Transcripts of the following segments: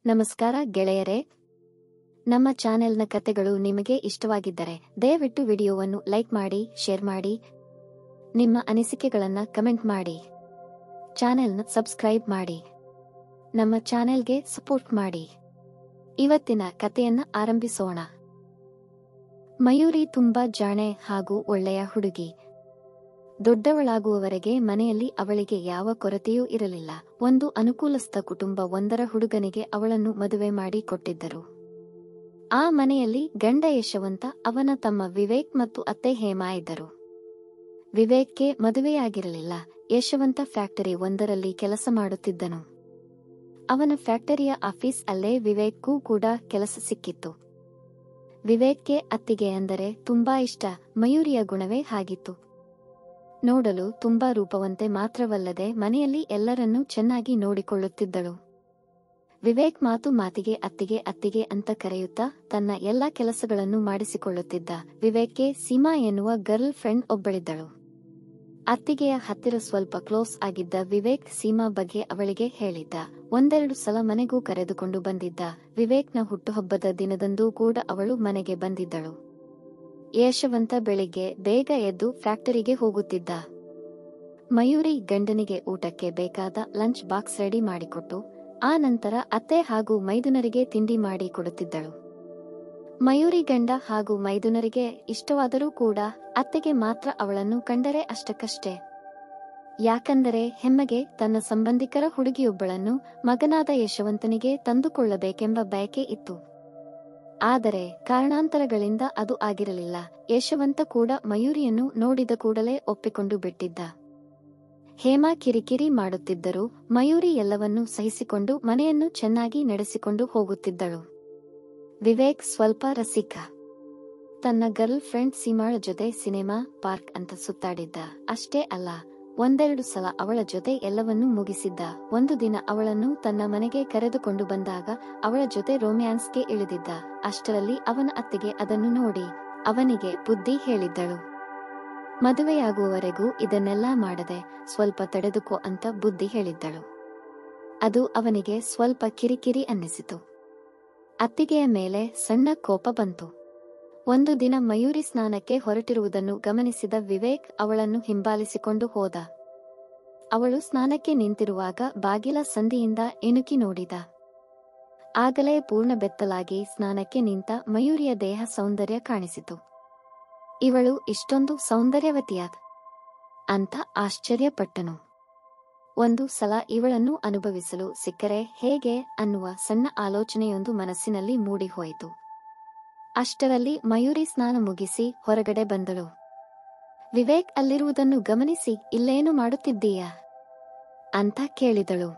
ನಮಸ್ಕಾರ ಗೆಳೆಯರೇ ನಮ್ಮ ಚಾನೆಲ್ನ ಕತೆಗಳು ನಿಮಗೆ ಇಷ್ಟವಾಗಿದ್ದರೆ ದಯವಿಟ್ಟು ವಿಡಿಯೋವನ್ನು ಲೈಕ್ ಮಾಡಿ ಶೇರ್ ಮಾಡಿ ನಿಮ್ಮ ಅನಿಸಿಕೆಗಳನ್ನ ಕಮೆಂಟ್ ಮಾಡಿ ಚಾನೆಲ್ನ ಸಬ್ಸ್ಕ್ರೈಬ್ ಮಾಡಿ ನಮ್ಮ ಚಾನೆಲ್ಗೆ ಸಪೋರ್ಟ್ ಮಾಡಿ ಇವತ್ತಿನ ಕತೆಯನ್ನ ಆರಂಭಿಸೋಣ ಮಯೂರಿ ತುಂಬಾ ಜಾಣೆ ಹಾಗೂ ಒಳ್ಳೆಯ ಹುಡುಗಿ ದೊಡ್ಡವಳಾಗುವವರೆಗೆ ಮನೆಯಲ್ಲಿ ಅವಳಿಗೆ ಯಾವ ಕೊರತೆಯೂ ಇರಲಿಲ್ಲ ಒಂದು ಅನುಕೂಲಸ್ಥ ಕುಟುಂಬ ಒಂದರ ಹುಡುಗನಿಗೆ ಅವಳನ್ನು ಮದುವೆ ಮಾಡಿ ಕೊಟ್ಟಿದ್ದರು ಆ ಮನೆಯಲ್ಲಿ ಗಂಡ ಯಶವಂತ ಅವನ ತಮ್ಮ ವಿವೇಕ್ ಮತ್ತು ಅತ್ತೆ ಹೇಮಾ ಇದ್ದರು ವಿವೇಕ್ಗೆ ಮದುವೆಯಾಗಿರಲಿಲ್ಲ ಯಶವಂತ ಫ್ಯಾಕ್ಟರಿ ಒಂದರಲ್ಲಿ ಕೆಲಸ ಮಾಡುತ್ತಿದ್ದನು ಅವನ ಫ್ಯಾಕ್ಟರಿಯ ಆಫೀಸ್ ಅಲ್ಲೇ ವಿವೇಕ್ಗೂ ಕೂಡ ಕೆಲಸ ಸಿಕ್ಕಿತ್ತು ವಿವೇಕ್ಗೆ ಅತ್ತಿಗೆ ಅಂದರೆ ತುಂಬಾ ಇಷ್ಟ ಮಯೂರಿಯ ಗುಣವೇ ಹಾಗಿತ್ತು ನೋಡಲು ತುಂಬಾ ರೂಪವಂತೆ ಮಾತ್ರವಲ್ಲದೆ ಮನೆಯಲ್ಲಿ ಎಲ್ಲರನ್ನೂ ಚೆನ್ನಾಗಿ ನೋಡಿಕೊಳ್ಳುತ್ತಿದ್ದಳು ವಿವೇಕ್ ಮಾತು ಮಾತಿಗೆ ಅತ್ತಿಗೆ ಅತ್ತಿಗೆ ಅಂತ ಕರೆಯುತ್ತಾ ತನ್ನ ಎಲ್ಲ ಕೆಲಸಗಳನ್ನು ಮಾಡಿಸಿಕೊಳ್ಳುತ್ತಿದ್ದ ವಿವೇಕ್ಗೆ ಸೀಮಾ ಎನ್ನುವ ಗರ್ಲ್ ಫ್ರೆಂಡ್ ಒಬ್ಬಳಿದ್ದಳು ಅತ್ತಿಗೆಯ ಹತ್ತಿರ ಸ್ವಲ್ಪ ಕ್ಲೋಸ್ ಆಗಿದ್ದ ವಿವೇಕ್ ಸೀಮಾ ಬಗ್ಗೆ ಅವಳಿಗೆ ಹೇಳಿದ್ದ ಒಂದೆರಡು ಸಲ ಮನೆಗೂ ಕರೆದುಕೊಂಡು ಬಂದಿದ್ದ ವಿವೇಕ್ನ ಹುಟ್ಟುಹಬ್ಬದ ದಿನದಂದೂ ಕೂಡ ಅವಳು ಮನೆಗೆ ಬಂದಿದ್ದಳು ಯಶವಂತ ಬೆಳಿಗ್ಗೆ ಬೇಗ ಎದ್ದು ಫ್ಯಾಕ್ಟರಿಗೆ ಹೋಗುತ್ತಿದ್ದ ಮಯೂರಿ ಗಂಡನಿಗೆ ಊಟಕ್ಕೆ ಬೇಕಾದ ಲಂಚ್ ಬಾಕ್ಸ್ ರೆಡಿ ಮಾಡಿಕೊಟ್ಟು ಆ ನಂತರ ಅತ್ತೆ ಹಾಗೂ ಮೈದುನರಿಗೆ ತಿಂಡಿ ಮಾಡಿ ಕೊಡುತ್ತಿದ್ದಳು ಮಯೂರಿ ಗಂಡ ಹಾಗೂ ಮೈದುನರಿಗೆ ಇಷ್ಟವಾದರೂ ಕೂಡ ಅತ್ತೆಗೆ ಮಾತ್ರ ಅವಳನ್ನು ಕಂಡರೆ ಅಷ್ಟಕ್ಕಷ್ಟೇ ಯಾಕಂದರೆ ಹೆಮ್ಮಗೆ ತನ್ನ ಸಂಬಂಧಿಕರ ಹುಡುಗಿಯೊಬ್ಬಳನ್ನು ಮಗನಾದ ಯಶವಂತನಿಗೆ ತಂದುಕೊಳ್ಳಬೇಕೆಂಬ ಬಯಕೆ ಇತ್ತು ಆದರೆ ಕಾರಣಾಂತರಗಳಿಂದ ಅದು ಆಗಿರಲಿಲ್ಲ ಯಶವಂತ ಕೂಡ ಮಯೂರಿಯನ್ನು ನೋಡಿದ ಕೂಡಲೇ ಒಪ್ಪಿಕೊಂಡು ಬಿಟ್ಟಿದ್ದ ಹೇಮಾ ಕಿರಿಕಿರಿ ಮಾಡುತ್ತಿದ್ದರೂ ಮಯೂರಿ ಎಲ್ಲವನ್ನೂ ಸಹಿಸಿಕೊಂಡು ಮನೆಯನ್ನು ಚೆನ್ನಾಗಿ ನಡೆಸಿಕೊಂಡು ಹೋಗುತ್ತಿದ್ದಳು ವಿವೇಕ್ ಸ್ವಲ್ಪ ರಸಿಕ ತನ್ನ ಗರ್ಲ್ ಫ್ರೆಂಡ್ ಸೀಮಾಳ ಜೊತೆ ಸಿನಿಮಾ ಪಾರ್ಕ್ ಅಂತ ಸುತ್ತಾಡಿದ್ದ ಅಷ್ಟೇ ಅಲ್ಲ ಒಂದೆರಡು ಸಲ ಅವಳ ಜೊತೆ ಎಲ್ಲವನ್ನೂ ಮುಗಿಸಿದ್ದ ಒಂದು ದಿನ ಅವಳನ್ನು ತನ್ನ ಮನೆಗೆ ಕರೆದುಕೊಂಡು ಬಂದಾಗ ಅವಳ ಜೊತೆ ರೊಮ್ಯಾನ್ಸ್ಗೆ ಇಳಿದಿದ್ದ ಅಷ್ಟರಲ್ಲಿ ಅವನ ಅತ್ತಿಗೆ ಅದನ್ನು ನೋಡಿ ಅವನಿಗೆ ಬುದ್ಧಿ ಹೇಳಿದ್ದಳು ಮದುವೆಯಾಗುವವರೆಗೂ ಇದನ್ನೆಲ್ಲ ಮಾಡದೆ ಸ್ವಲ್ಪ ತಡೆದುಕೋ ಅಂತ ಬುದ್ಧಿ ಹೇಳಿದ್ದಳು ಅದು ಅವನಿಗೆ ಸ್ವಲ್ಪ ಕಿರಿಕಿರಿ ಅನ್ನಿಸಿತು ಅತ್ತಿಗೆಯ ಮೇಲೆ ಸಣ್ಣ ಕೋಪ ಬಂತು ಒಂದು ದಿನ ಮಯೂರಿ ಸ್ನಾನಕ್ಕೆ ಹೊರಟಿರುವುದನ್ನು ಗಮನಿಸಿದ ವಿವೇಕ್ ಅವಳನ್ನು ಹಿಂಬಾಲಿಸಿಕೊಂಡು ಹೋದ ಅವಳು ಸ್ನಾನಕ್ಕೆ ನಿಂತಿರುವಾಗ ಬಾಗಿಲ ಸಂದಿಯಿಂದ ಇಣುಕಿ ನೋಡಿದ ಆಗಲೇ ಪೂರ್ಣ ಬೆತ್ತಲಾಗಿ ಸ್ನಾನಕ್ಕೆ ನಿಂತ ಮಯೂರಿಯ ದೇಹ ಸೌಂದರ್ಯ ಕಾಣಿಸಿತು ಇವಳು ಇಷ್ಟೊಂದು ಸೌಂದರ್ಯವತಿಯಾದ ಅಂತ ಆಶ್ಚರ್ಯಪಟ್ಟನು ಒಂದು ಸಲ ಇವಳನ್ನು ಅನುಭವಿಸಲು ಸಿಕ್ಕರೆ ಹೇಗೆ ಅನ್ನುವ ಸಣ್ಣ ಆಲೋಚನೆಯೊಂದು ಮನಸ್ಸಿನಲ್ಲಿ ಮೂಡಿಹೋಯಿತು ಅಷ್ಟರಲ್ಲಿ ಮಯೂರಿ ಸ್ನಾನ ಮುಗಿಸಿ ಹೊರಗಡೆ ಬಂದಳು ವಿವೇಕ್ ಅಲ್ಲಿರುವುದನ್ನು ಗಮನಿಸಿ ಇಲ್ಲೇನು ಮಾಡುತ್ತಿದ್ದೀಯಾ ಅಂತ ಕೇಳಿದಳು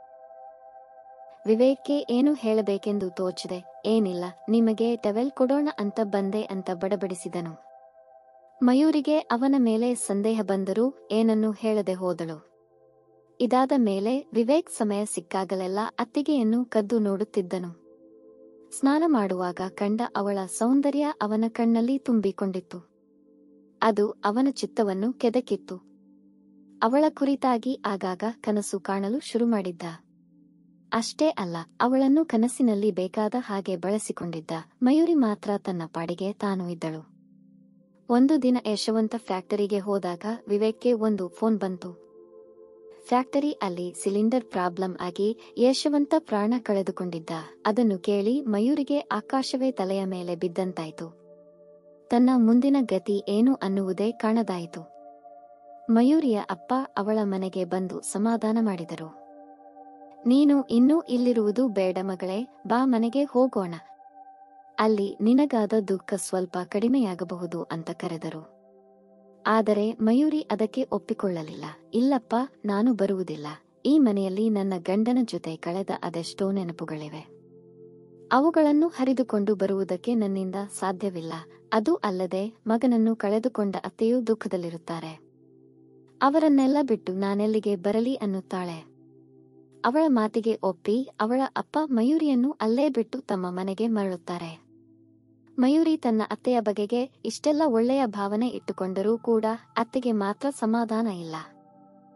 ವಿವೇಕ್ಗೆ ಏನು ಹೇಳಬೇಕೆಂದು ತೋಚಿದೆ ಏನಿಲ್ಲ ನಿಮಗೆ ಟವೆಲ್ ಕೊಡೋಣ ಅಂತ ಬಂದೆ ಅಂತ ಬಡಬಡಿಸಿದನು ಮಯೂರಿಗೆ ಅವನ ಮೇಲೆ ಸಂದೇಹ ಬಂದರೂ ಏನನ್ನೂ ಹೇಳದೆ ಹೋದಳು ಇದಾದ ಮೇಲೆ ವಿವೇಕ್ ಸಮಯ ಸಿಕ್ಕಾಗಲೆಲ್ಲ ಅತ್ತಿಗೆಯನ್ನು ಕದ್ದು ನೋಡುತ್ತಿದ್ದನು ಸ್ನಾನ ಮಾಡುವಾಗ ಕಂಡ ಅವಳ ಸೌಂದರ್ಯ ಅವನ ಕಣ್ಣಲ್ಲಿ ತುಂಬಿಕೊಂಡಿತ್ತು ಅದು ಅವನ ಚಿತ್ತವನ್ನು ಕೆದಕಿತ್ತು ಅವಳ ಕುರಿತಾಗಿ ಆಗಾಗ ಕನಸು ಕಾಣಲು ಶುರು ಮಾಡಿದ್ದ ಅಷ್ಟೇ ಅಲ್ಲ ಅವಳನ್ನು ಕನಸಿನಲ್ಲಿ ಬೇಕಾದ ಹಾಗೆ ಬಳಸಿಕೊಂಡಿದ್ದ ಮಯೂರಿ ಮಾತ್ರ ತನ್ನ ಪಾಡಿಗೆ ತಾನು ಇದ್ದಳು ಒಂದು ದಿನ ಯಶವಂತ ಫ್ಯಾಕ್ಟರಿಗೆ ಹೋದಾಗ ವಿವೇಕ್ಗೆ ಒಂದು ಫೋನ್ ಬಂತು ಫ್ಯಾಕ್ಟರಿ ಅಲ್ಲಿ ಸಿಲಿಂಡರ್ ಪ್ರಾಬ್ಲಮ್ ಆಗಿ ಯಶವಂತ ಪ್ರಾಣ ಕಳೆದುಕೊಂಡಿದ್ದ ಅದನ್ನು ಕೇಳಿ ಮಯೂರಿಗೆ ಆಕಾಶವೇ ತಲೆಯ ಮೇಲೆ ಬಿದ್ದಂತಾಯಿತು ತನ್ನ ಮುಂದಿನ ಗತಿ ಏನು ಅನ್ನುವುದೇ ಕಾಣದಾಯಿತು ಮಯೂರಿಯ ಅಪ್ಪ ಅವಳ ಮನೆಗೆ ಬಂದು ಸಮಾಧಾನ ಮಾಡಿದರು ನೀನು ಇನ್ನೂ ಇಲ್ಲಿರುವುದು ಬೇಡ ಮಗಳೇ ಬಾ ಮನೆಗೆ ಹೋಗೋಣ ಅಲ್ಲಿ ನಿನಗಾದ ದುಃಖ ಸ್ವಲ್ಪ ಕಡಿಮೆಯಾಗಬಹುದು ಅಂತ ಕರೆದರು ಆದರೆ ಮಯೂರಿ ಅದಕ್ಕೆ ಒಪ್ಪಿಕೊಳ್ಳಲಿಲ್ಲ ಇಲ್ಲಪ್ಪ ನಾನು ಬರುವುದಿಲ್ಲ ಈ ಮನೆಯಲ್ಲಿ ನನ್ನ ಗಂಡನ ಜೊತೆ ಕಳೆದ ಅದೆಷ್ಟೋ ನೆನಪುಗಳಿವೆ ಅವುಗಳನ್ನು ಹರಿದುಕೊಂಡು ಬರುವುದಕ್ಕೆ ನನ್ನಿಂದ ಸಾಧ್ಯವಿಲ್ಲ ಅದು ಅಲ್ಲದೆ ಮಗನನ್ನು ಕಳೆದುಕೊಂಡ ಅತ್ತೆಯೂ ದುಃಖದಲ್ಲಿರುತ್ತಾರೆ ಅವರನ್ನೆಲ್ಲ ಬಿಟ್ಟು ನಾನೆಲ್ಲಿಗೆ ಬರಲಿ ಅನ್ನುತ್ತಾಳೆ ಅವಳ ಮಾತಿಗೆ ಒಪ್ಪಿ ಅವಳ ಅಪ್ಪ ಮಯೂರಿಯನ್ನು ಅಲ್ಲೇ ಬಿಟ್ಟು ತಮ್ಮ ಮನೆಗೆ ಮರಳುತ್ತಾರೆ ಮಯೂರಿ ತನ್ನ ಅತ್ತೆಯ ಬಗೆಗೆ ಇಷ್ಟೆಲ್ಲ ಒಳ್ಳೆಯ ಭಾವನೆ ಇಟ್ಟುಕೊಂಡರೂ ಕೂಡ ಅತ್ತೆಗೆ ಮಾತ್ರ ಸಮಾಧಾನ ಇಲ್ಲ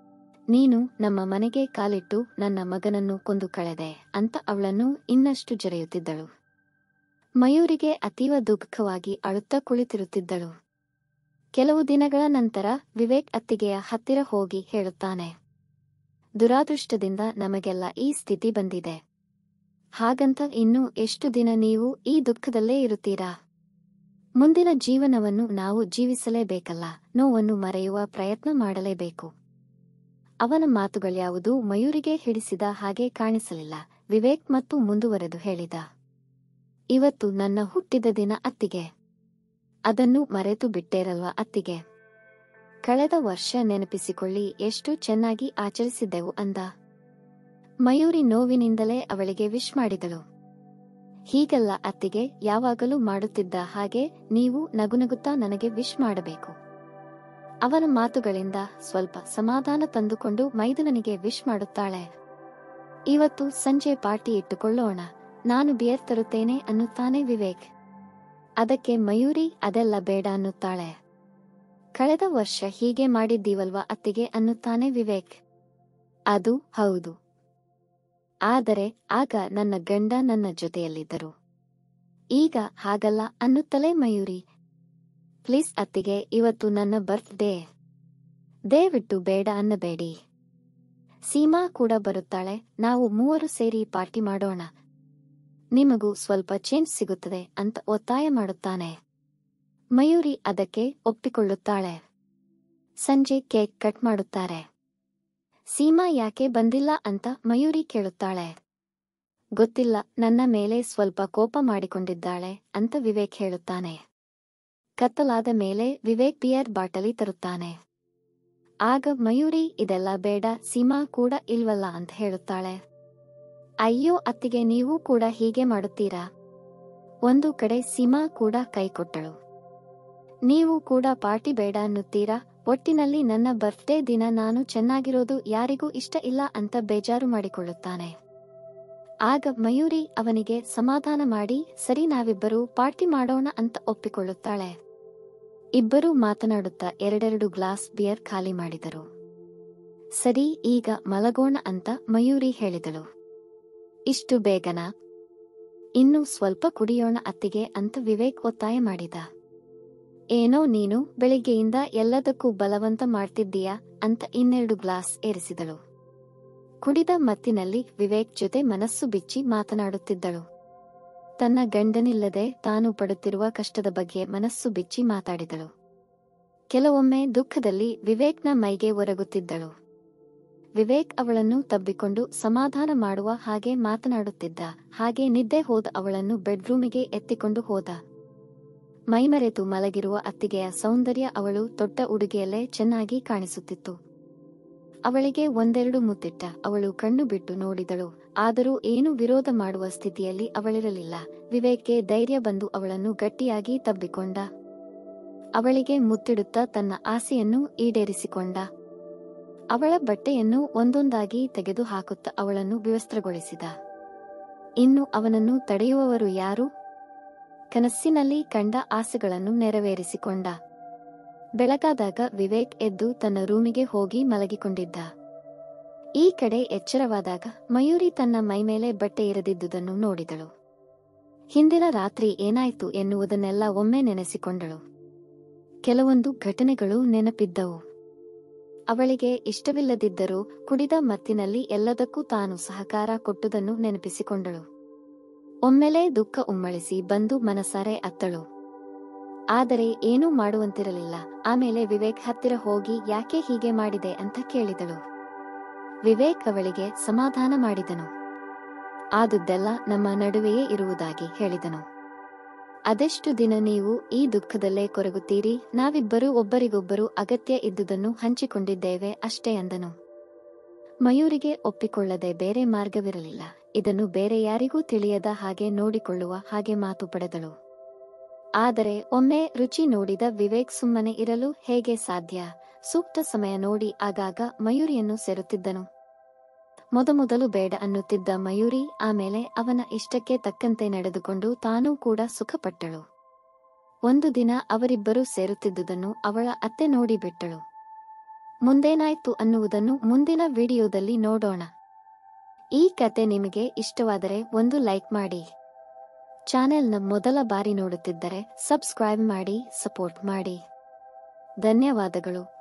ನೀನು ನಮ್ಮ ಮನೆಗೆ ಕಾಲಿಟ್ಟು ನನ್ನ ಮಗನನ್ನು ಕೊಂದು ಕಳೆದೆ ಅಂತ ಅವಳನ್ನು ಇನ್ನಷ್ಟು ಜರೆಯುತ್ತಿದ್ದಳು ಮಯೂರಿಗೆ ಅತೀವ ದುಃಖವಾಗಿ ಅಳುತ್ತಾ ಕುಳಿತಿರುತ್ತಿದ್ದಳು ಕೆಲವು ದಿನಗಳ ನಂತರ ವಿವೇಕ್ ಅತ್ತಿಗೆಯ ಹತ್ತಿರ ಹೋಗಿ ಹೇಳುತ್ತಾನೆ ದುರಾದೃಷ್ಟದಿಂದ ನಮಗೆಲ್ಲ ಈ ಸ್ಥಿತಿ ಬಂದಿದೆ ಹಾಗಂತ ಇನ್ನು ಎಷ್ಟು ದಿನ ನೀವು ಈ ದುಃಖದಲ್ಲೇ ಇರುತ್ತೀರಾ ಮುಂದಿನ ಜೀವನವನ್ನು ನಾವು ಜೀವಿಸಲೇಬೇಕಲ್ಲ ನೋವನ್ನು ಮರೆಯುವ ಪ್ರಯತ್ನ ಮಾಡಲೇಬೇಕು ಅವನ ಮಾತುಗಳ್ಯಾವುದೂ ಮಯೂರಿಗೆ ಹಿಡಿಸಿದ ಹಾಗೆ ಕಾಣಿಸಲಿಲ್ಲ ವಿವೇಕ್ ಮತ್ತು ಮುಂದುವರೆದು ಹೇಳಿದ ಇವತ್ತು ನನ್ನ ಹುಟ್ಟಿದ ದಿನ ಅತ್ತಿಗೆ ಅದನ್ನು ಮರೆತು ಬಿಟ್ಟೇರಲ್ವ ಅತ್ತಿಗೆ ಕಳೆದ ವರ್ಷ ನೆನಪಿಸಿಕೊಳ್ಳಿ ಎಷ್ಟು ಚೆನ್ನಾಗಿ ಆಚರಿಸಿದ್ದೆವು ಅಂದ ಮಯೂರಿ ನೋವಿನಿಂದಲೇ ಅವಳಿಗೆ ವಿಶ್ ಮಾಡಿದಳು ಹೀಗಲ್ಲ ಅತ್ತಿಗೆ ಯಾವಾಗಲೂ ಮಾಡುತ್ತಿದ್ದ ಹಾಗೆ ನೀವು ನಗುನಗುತ್ತಾ ನನಗೆ ವಿಶ್ ಮಾಡಬೇಕು ಅವನ ಮಾತುಗಳಿಂದ ಸ್ವಲ್ಪ ಸಮಾಧಾನ ತಂದುಕೊಂಡು ಮೈದುನನಿಗೆ ವಿಶ್ ಮಾಡುತ್ತಾಳೆ ಇವತ್ತು ಸಂಜೆ ಪಾರ್ಟಿ ಇಟ್ಟುಕೊಳ್ಳೋಣ ನಾನು ಬಿಯರ್ ತರುತ್ತೇನೆ ಅನ್ನುತ್ತಾನೆ ವಿವೇಕ್ ಅದಕ್ಕೆ ಮಯೂರಿ ಅದೆಲ್ಲ ಬೇಡ ಅನ್ನುತ್ತಾಳೆ ಕಳೆದ ವರ್ಷ ಹೀಗೆ ಮಾಡಿದ್ದೀವಲ್ವ ಅತ್ತಿಗೆ ಅನ್ನುತ್ತಾನೆ ವಿವೇಕ್ ಅದು ಹೌದು ಆದರೆ ಆಗ ನನ್ನ ಗಂಡ ನನ್ನ ಜೊತೆಯಲ್ಲಿದ್ದರು ಈಗ ಹಾಗಲ್ಲ ಅನ್ನುತ್ತಲೇ ಮಯೂರಿ ಪ್ಲೀಸ್ ಅತ್ತಿಗೆ ಇವತ್ತು ನನ್ನ ಬರ್ತ್ ಡೇ ದಯವಿಟ್ಟು ಬೇಡ ಅನ್ನಬೇಡಿ ಸೀಮಾ ಕೂಡ ಬರುತ್ತಾಳೆ ನಾವು ಮೂವರು ಸೇರಿ ಪಾರ್ಟಿ ಮಾಡೋಣ ನಿಮಗೂ ಸ್ವಲ್ಪ ಚೇಂಜ್ ಸಿಗುತ್ತದೆ ಅಂತ ಒತ್ತಾಯ ಮಾಡುತ್ತಾನೆ ಮಯೂರಿ ಅದಕ್ಕೆ ಒಪ್ಪಿಕೊಳ್ಳುತ್ತಾಳೆ ಸಂಜೆ ಕೇಕ್ ಕಟ್ ಮಾಡುತ್ತಾರೆ ಸೀಮಾ ಯಾಕೆ ಬಂದಿಲ್ಲ ಅಂತ ಮಯೂರಿ ಕೇಳುತ್ತಾಳೆ ಗೊತ್ತಿಲ್ಲ ನನ್ನ ಮೇಲೆ ಸ್ವಲ್ಪ ಕೋಪ ಮಾಡಿಕೊಂಡಿದ್ದಾಳೆ ಅಂತ ವಿವೇಕ್ ಹೇಳುತ್ತಾನೆ ಕತ್ತಲಾದ ಮೇಲೆ ವಿವೇಕ್ ಬಿಯರ್ ಬಾಟಲಿ ತರುತ್ತಾನೆ ಆಗ ಮಯೂರಿ ಇದೆಲ್ಲ ಬೇಡ ಸೀಮಾ ಕೂಡ ಇಲ್ವಲ್ಲ ಅಂತ ಹೇಳುತ್ತಾಳೆ ಅಯ್ಯೋ ಅತ್ತಿಗೆ ನೀವು ಕೂಡ ಹೀಗೆ ಮಾಡುತ್ತೀರಾ ಒಂದು ಕಡೆ ಸೀಮಾ ಕೂಡ ಕೈಕೊಟ್ಟಳು ನೀವು ಕೂಡ ಪಾರ್ಟಿ ಬೇಡ ಅನ್ನುತ್ತೀರಾ ಒಟ್ಟಿನಲ್ಲಿ ನನ್ನ ಬರ್ತ್ಡೇ ದಿನ ನಾನು ಚೆನ್ನಾಗಿರೋದು ಯಾರಿಗೂ ಇಷ್ಟ ಇಲ್ಲ ಅಂತ ಬೇಜಾರು ಮಾಡಿಕೊಳ್ಳುತ್ತಾನೆ ಆಗ ಮಯೂರಿ ಅವನಿಗೆ ಸಮಾಧಾನ ಮಾಡಿ ಸರಿ ನಾವಿಬ್ಬರು ಪಾರ್ಟಿ ಮಾಡೋಣ ಅಂತ ಒಪ್ಪಿಕೊಳ್ಳುತ್ತಾಳೆ ಇಬ್ಬರೂ ಮಾತನಾಡುತ್ತಾ ಎರಡೆರಡು ಗ್ಲಾಸ್ ಬಿಯರ್ ಖಾಲಿ ಮಾಡಿದರು ಸರಿ ಈಗ ಮಲಗೋಣ ಅಂತ ಮಯೂರಿ ಹೇಳಿದಳು ಇಷ್ಟು ಬೇಗನಾ ಇನ್ನು ಸ್ವಲ್ಪ ಕುಡಿಯೋಣ ಅತ್ತಿಗೆ ಅಂತ ವಿವೇಕ್ ಒತ್ತಾಯ ಮಾಡಿದ ಏನೋ ನೀನು ಬೆಳಿಗ್ಗೆಯಿಂದ ಎಲ್ಲದಕ್ಕೂ ಬಲವಂತ ಮಾಡ್ತಿದ್ದೀಯಾ ಅಂತ ಇನ್ನೆರಡು ಗ್ಲಾಸ್ ಏರಿಸಿದಳು ಕುಡಿದ ಮತ್ತಿನಲ್ಲಿ ವಿವೇಕ್ ಜೊತೆ ಮನಸ್ಸು ಬಿಚ್ಚಿ ಮಾತನಾಡುತ್ತಿದ್ದಳು ತನ್ನ ಗಂಡನಿಲ್ಲದೆ ತಾನು ಪಡುತ್ತಿರುವ ಕಷ್ಟದ ಬಗ್ಗೆ ಮನಸ್ಸು ಬಿಚ್ಚಿ ಮಾತಾಡಿದಳು ಕೆಲವೊಮ್ಮೆ ದುಃಖದಲ್ಲಿ ವಿವೇಕ್ನ ಮೈಗೆ ಒರಗುತ್ತಿದ್ದಳು ವಿವೇಕ್ ಅವಳನ್ನು ತಬ್ಬಿಕೊಂಡು ಸಮಾಧಾನ ಮಾಡುವ ಹಾಗೆ ಮಾತನಾಡುತ್ತಿದ್ದ ಹಾಗೆ ನಿದ್ದೆ ಹೋದ ಅವಳನ್ನು ಬೆಡ್ರೂಮಿಗೆ ಎತ್ತಿಕೊಂಡು ಹೋದ ಮೈಮರೆತು ಮಲಗಿರುವ ಅತ್ತಿಗೆಯ ಸೌಂದರ್ಯ ಅವಳು ತೊಟ್ಟ ಉಡುಗೆಯಲ್ಲೇ ಚೆನ್ನಾಗಿ ಕಾಣಿಸುತ್ತಿತ್ತು ಅವಳಿಗೆ ಒಂದೆರಡು ಮುತ್ತಿಟ್ಟ ಅವಳು ಕಣ್ಣು ಬಿಟ್ಟು ನೋಡಿದಳು ಆದರೂ ಏನು ವಿರೋಧ ಮಾಡುವ ಸ್ಥಿತಿಯಲ್ಲಿ ಅವಳಿರಲಿಲ್ಲ ವಿವೇಕ್ಗೆ ಧೈರ್ಯ ಬಂದು ಅವಳನ್ನು ಗಟ್ಟಿಯಾಗಿ ತಬ್ಬಿಕೊಂಡ ಅವಳಿಗೆ ಮುತ್ತಿಡುತ್ತಾ ತನ್ನ ಆಸೆಯನ್ನು ಈಡೇರಿಸಿಕೊಂಡ ಅವಳ ಬಟ್ಟೆಯನ್ನು ಒಂದೊಂದಾಗಿ ತೆಗೆದು ಹಾಕುತ್ತಾ ಅವಳನ್ನು ವಿವಸ್ತ್ರಗೊಳಿಸಿದ ಇನ್ನು ಅವನನ್ನು ತಡೆಯುವವರು ಯಾರು ಕನಸಿನಲ್ಲಿ ಕಂಡ ಆಸೆಗಳನ್ನು ನೆರವೇರಿಸಿಕೊಂಡ ಬೆಳಗಾದಾಗ ವಿವೇಕ್ ಎದ್ದು ತನ್ನ ರೂಮಿಗೆ ಹೋಗಿ ಮಲಗಿಕೊಂಡಿದ್ದ ಈ ಕಡೆ ಎಚ್ಚರವಾದಾಗ ಮಯೂರಿ ತನ್ನ ಮೈಮೇಲೆ ಬಟ್ಟೆ ಇರದಿದ್ದುದನ್ನು ನೋಡಿದಳು ಹಿಂದಿನ ರಾತ್ರಿ ಏನಾಯ್ತು ಎನ್ನುವುದನ್ನೆಲ್ಲ ಒಮ್ಮೆ ನೆನೆಸಿಕೊಂಡಳು ಕೆಲವೊಂದು ಘಟನೆಗಳು ನೆನಪಿದ್ದವು ಅವಳಿಗೆ ಇಷ್ಟವಿಲ್ಲದಿದ್ದರೂ ಕುಡಿದ ಮತ್ತಿನಲ್ಲಿ ಎಲ್ಲದಕ್ಕೂ ತಾನು ಸಹಕಾರ ಕೊಟ್ಟುದನ್ನು ನೆನಪಿಸಿಕೊಂಡಳು ಒಮ್ಮೆಲೇ ದುಃಖ ಉಮ್ಮಳಿಸಿ ಬಂದು ಮನಸಾರೆ ಅತ್ತಳು ಆದರೆ ಏನೂ ಮಾಡುವಂತಿರಲಿಲ್ಲ ಆಮೇಲೆ ವಿವೇಕ್ ಹತ್ತಿರ ಹೋಗಿ ಯಾಕೆ ಹೀಗೆ ಮಾಡಿದೆ ಅಂತ ಕೇಳಿದಳು ವಿವೇಕ್ ಅವಳಿಗೆ ಸಮಾಧಾನ ಮಾಡಿದನು ಆದುದೆಲ್ಲ ನಮ್ಮ ನಡುವೆಯೇ ಇರುವುದಾಗಿ ಹೇಳಿದನು ಅದೆಷ್ಟು ದಿನ ನೀವು ಈ ದುಃಖದಲ್ಲೇ ಕೊರಗುತ್ತೀರಿ ನಾವಿಬ್ಬರೂ ಒಬ್ಬರಿಗೊಬ್ಬರು ಅಗತ್ಯ ಇದ್ದುದನ್ನು ಹಂಚಿಕೊಂಡಿದ್ದೇವೆ ಅಷ್ಟೇ ಅಂದನು ಮಯೂರಿಗೆ ಒಪ್ಪಿಕೊಳ್ಳದೆ ಬೇರೆ ಮಾರ್ಗವಿರಲಿಲ್ಲ ಇದನ್ನು ಬೇರೆ ಯಾರಿಗೂ ತಿಳಿಯದ ಹಾಗೆ ನೋಡಿಕೊಳ್ಳುವ ಹಾಗೆ ಮಾತು ಪಡೆದಳು ಆದರೆ ಒಮ್ಮೆ ರುಚಿ ನೋಡಿದ ವಿವೇಕ್ ಸುಮ್ಮನೆ ಇರಲು ಹೇಗೆ ಸಾಧ್ಯ ಸೂಕ್ತ ಸಮಯ ನೋಡಿ ಆಗಾಗ ಮಯೂರಿಯನ್ನು ಸೆರುತ್ತಿದ್ದನು ಮೊದಮೊದಲು ಬೇಡ ಅನ್ನುತ್ತಿದ್ದ ಮಯೂರಿ ಆಮೇಲೆ ಅವನ ಇಷ್ಟಕ್ಕೆ ತಕ್ಕಂತೆ ನಡೆದುಕೊಂಡು ತಾನೂ ಕೂಡ ಸುಖಪಟ್ಟಳು ಒಂದು ದಿನ ಅವರಿಬ್ಬರೂ ಸೇರುತ್ತಿದ್ದುದನ್ನು ಅವಳ ಅತ್ತೆ ನೋಡಿಬಿಟ್ಟಳು ಮುಂದೇನಾಯ್ತು ಅನ್ನುವುದನ್ನು ಮುಂದಿನ ವಿಡಿಯೋದಲ್ಲಿ ನೋಡೋಣ ಈ ಕತೆ ನಿಮಗೆ ಇಷ್ಟವಾದರೆ ಒಂದು ಲೈಕ್ ಮಾಡಿ ಚಾನೆಲ್ನ ಮೊದಲ ಬಾರಿ ನೋಡುತ್ತಿದ್ದರೆ ಸಬ್ಸ್ಕ್ರೈಬ್ ಮಾಡಿ ಸಪೋರ್ಟ್ ಮಾಡಿ ಧನ್ಯವಾದಗಳು